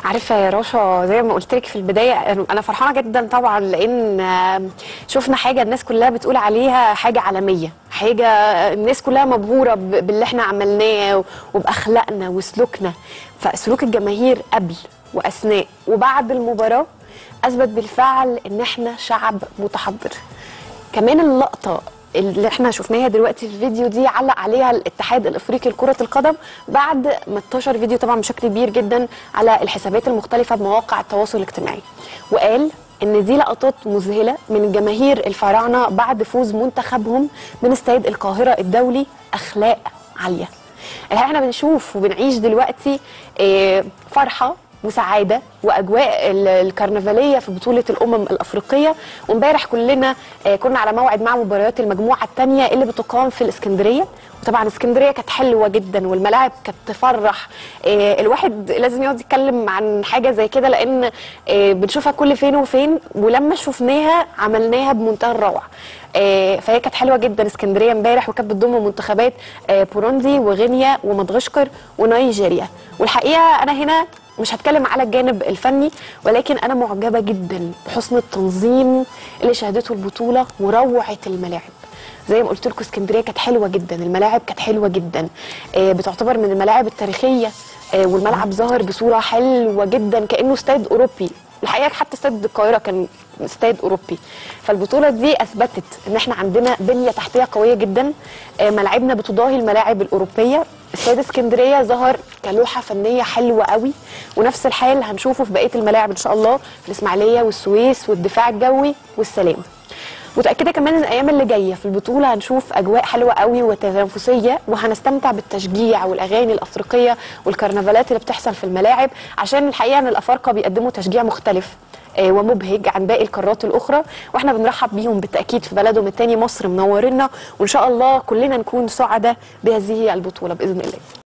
عارفه يا رشا زي ما قلت لك في البدايه انا فرحانه جدا طبعا لان شفنا حاجه الناس كلها بتقول عليها حاجه عالميه حاجه الناس كلها مبهوره باللي احنا عملناه وباخلاقنا وسلوكنا فسلوك الجماهير قبل واثناء وبعد المباراه اثبت بالفعل ان احنا شعب متحضر كمان اللقطه اللي احنا شفناها دلوقتي في الفيديو دي علق عليها الاتحاد الافريقي لكره القدم بعد ما انتشر فيديو طبعا بشكل كبير جدا على الحسابات المختلفه بمواقع التواصل الاجتماعي وقال ان دي لقطات مذهله من جماهير الفراعنه بعد فوز منتخبهم من استاد القاهره الدولي اخلاق عاليه الحقيقه احنا بنشوف وبنعيش دلوقتي فرحه وسعاده واجواء الكرنفاليه في بطوله الامم الافريقيه وامبارح كلنا كنا على موعد مع مباريات المجموعه الثانيه اللي بتقام في الاسكندريه وطبعا اسكندريه كانت حلوه جدا والملاعب كانت تفرح الواحد لازم يقعد يتكلم عن حاجه زي كده لان بنشوفها كل فين وفين ولما شفناها عملناها بمنتهى الروعه فهي كانت حلوه جدا اسكندريه امبارح وكانت بتضم منتخبات بوروندي وغينيا ومدغشقر ونيجيريا والحقيقه انا هنا مش هتكلم على الجانب الفني ولكن انا معجبه جدا بحسن التنظيم اللي شهدته البطوله وروعه الملاعب زي ما قلت لكم اسكندريه كانت حلوه جدا الملاعب كانت حلوه جدا بتعتبر من الملاعب التاريخيه والملعب ظهر بصوره حلوه جدا كانه استاد اوروبي الحقيقه حتى استاد القاهره كان استاد اوروبي فالبطوله دي اثبتت ان احنا عندنا بنيه تحتيه قويه جدا ملاعبنا بتضاهي الملاعب الاوروبيه استاد اسكندريه ظهر كلوحه فنيه حلوه قوي ونفس الحال هنشوفه في بقيه الملاعب ان شاء الله في الاسماعيليه والسويس والدفاع الجوي والسلام متاكده كمان ان الايام اللي جايه في البطوله هنشوف اجواء حلوه قوي وتنافسيه وهنستمتع بالتشجيع والاغاني الافريقيه والكرنفالات اللي بتحصل في الملاعب عشان الحقيقه ان الافارقه بيقدموا تشجيع مختلف ومبهج عن باقي القارات الاخرى واحنا بنرحب بيهم بالتاكيد في بلدهم الثاني مصر منورنا وان شاء الله كلنا نكون سعداء بهذه البطوله باذن الله